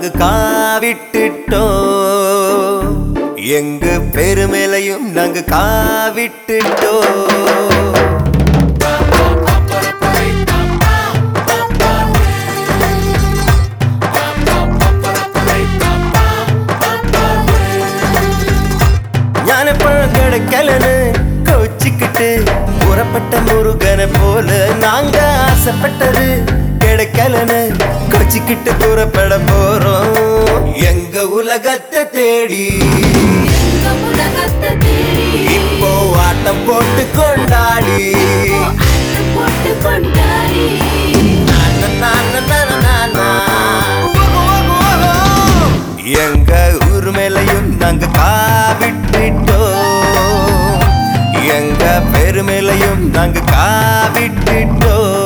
நாங்க காவிட்டுட்டோம் எங்க பெருமேலையும் நாங்க காவிட்டுட்டோம் ஞானப்பழம் கிடைக்கலன்னு கோச்சிக்கிட்டு புறப்பட்ட முருகனை போல நாங்க ஆசைப்பட்டது கிடைக்கலன்னு கோச்சிக்கிட்டு புறப்பட போறோம் எங்க உலகத்தை தேடி எங்க உலகத்தை தேடி இப்போ ஆட்டம் போட்டு கொண்டாடி ஆட்டம் போட்டு கொண்டாடி நா, நா, நா, நா, நா, நா, நா. எங்க ஊர் மேலையும் நாங்க காவிட்டுட்டோம் எங்க பெருமேலையும் நாங்க காவிட்டுட்டோம்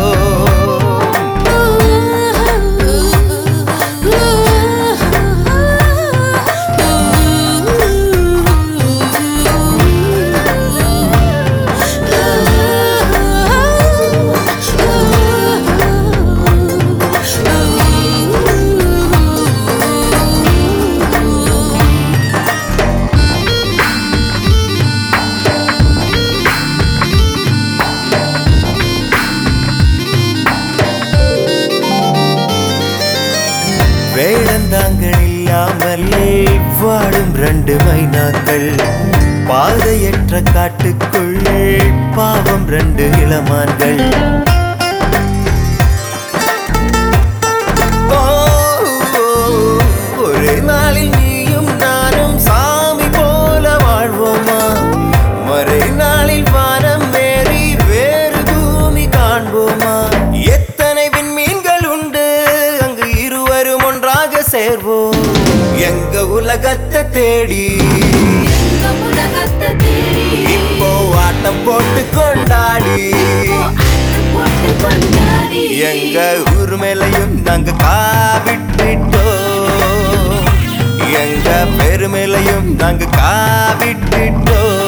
வேடந்தாங்கள் இல்லாமல் வாழும் ரெண்டு மைனாக்கள் பாதையற்ற காட்டுக்குள் பாவம் ரெண்டு இளமான்கள் ஓ, ஒரே நாளில் நீயும் நானும் சாமி போல வாழ்வோமா மறை நாளில் வானம் மேறி வேறு பூமி காண்போமா எத்தனை விண்மீன்கள் உண்டு அங்கு இருவரும் ஒன்றாக சேர்வோம் எங்க உலகத்தை தேடி எங்க உலகத்தை தேடி இப்போ ஆட்டம் போட்டு கொண்டாடி ஆட்டம் போட்டு கொண்டாடி எங்க ஊர் மேலையும் நாங்க காவிட்டுட்டோம் எங்க பெருமேலையும் நாங்க காவிட்டுட்டோம்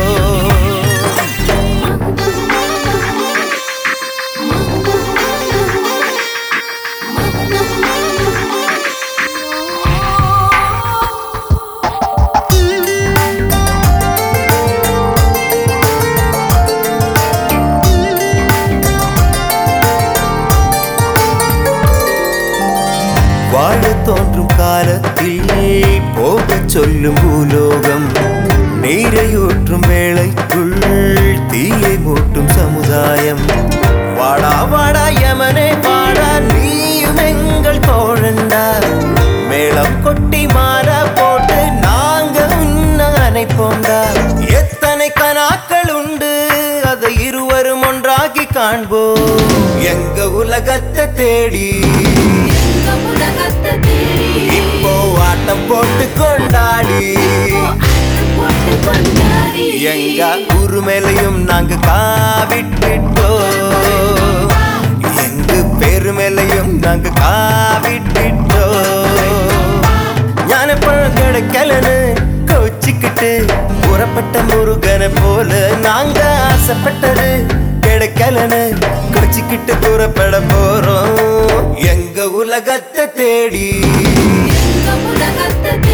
வாழ தோன்றும் காலத்தில் போகச் சொல்லும் பூலோகம் நீரையூற்றும் வேளைக்குள் தீயை மூட்டும் சமுதாயம் வாடா வாடா யமனே வாடா நீயும் எங்கள் தோழண்டா மேளம் கொட்டி மாறா போட்டு நாங்க உன்ன அணைப்போண்டா எத்தனை கனாக்கள் உண்டு அதை இருவரும் ஒன்றாகி காண்போம் எங்க உலகத்தை தேடி எங்க உலகத்தை தேடி இப்போ ஆட்டம் போட்டு கொண்டாடி ஆட்டம் போட்டு கொண்டாடி எங்க ஊரு மேலையும் நாங்க காவிட்டுட்டோம் எங்க பேரு மேலையும் நாங்க காவிட்டுட்டோம் ஞானப்பழம் கிடைக்கலன்னு கோச்சிக்கிட்டு புறப்பட்ட முருகனை போல நாங்க ஆசைப்பட்டது கிடைக்கலன்னு கோச்சிக்கிட்டு புறப்பட போறோம் எங்க உலகத்தை தேடி எங்க உலகத்தை